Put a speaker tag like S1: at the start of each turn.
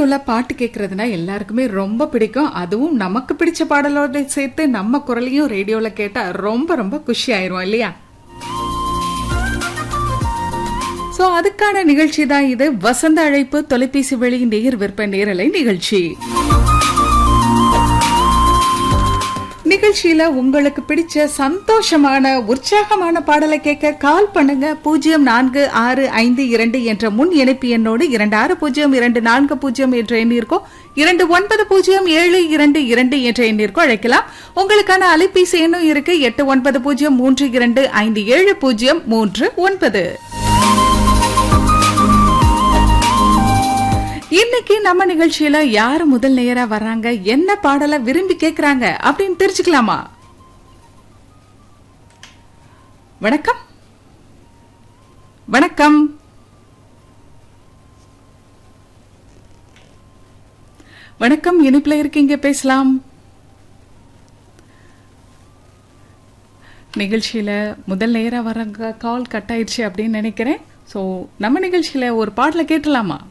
S1: ரேடியோல பாட்டு கேட்கறதுனா எல்லாருக்குமே ரொம்ப பிடிக்கும் அதுவும் நமக்கு பிடிச்ச பாடலோட சேர்த்து நம்ம குரலையும் ரேடியோல கேட்டா ரொம்ப ரொம்ப குஷி ஆயிருவோம் இல்லையா சோ அதுக்கான நிகழ்ச்சி தான் இது வசந்த அழைப்பு தொலைபேசி வழி நேர் விற்ப நேரலை நிகழ்ச்சி நிகழ்ச்சியில உங்களுக்கு பிடிச்ச சந்தோஷமான உற்சாகமான பாடலை கேட்க கால் பண்ணுங்க பூஜ்ஜியம் நான்கு ஆறு ஐந்து இரண்டு என்ற முன் இணைப்பு எண்ணோடு இரண்டு ஆறு பூஜ்ஜியம் இரண்டு நான்கு பூஜ்ஜியம் என்ற எண்ணிற்கோ இரண்டு ஒன்பது பூஜ்ஜியம் ஏழு இரண்டு இரண்டு என்ற எண்ணிற்கோ அழைக்கலாம் உங்களுக்கான அலைபேசி எண்ணும் இருக்கு எட்டு ஒன்பது பூஜ்ஜியம் மூன்று இரண்டு ஐந்து ஏழு பூஜ்ஜியம் மூன்று ஒன்பது இன்னைக்கு நம்ம நிகழ்ச்சியில யாரு முதல் நேரா வர்றாங்க என்ன பாடலை விரும்பி கேக்குறாங்க அப்படின்னு தெரிஞ்சுக்கலாமா வணக்கம் வணக்கம் வணக்கம் இனிப்புல இருக்கீங்க பேசலாம் நிகழ்ச்சியில முதல் நேரா வர்றவங்க கால் கட் ஆயிடுச்சு அப்படின்னு நினைக்கிறேன் ஸோ நம்ம நிகழ்ச்சியில ஒரு பாடலை கேட்டலாமா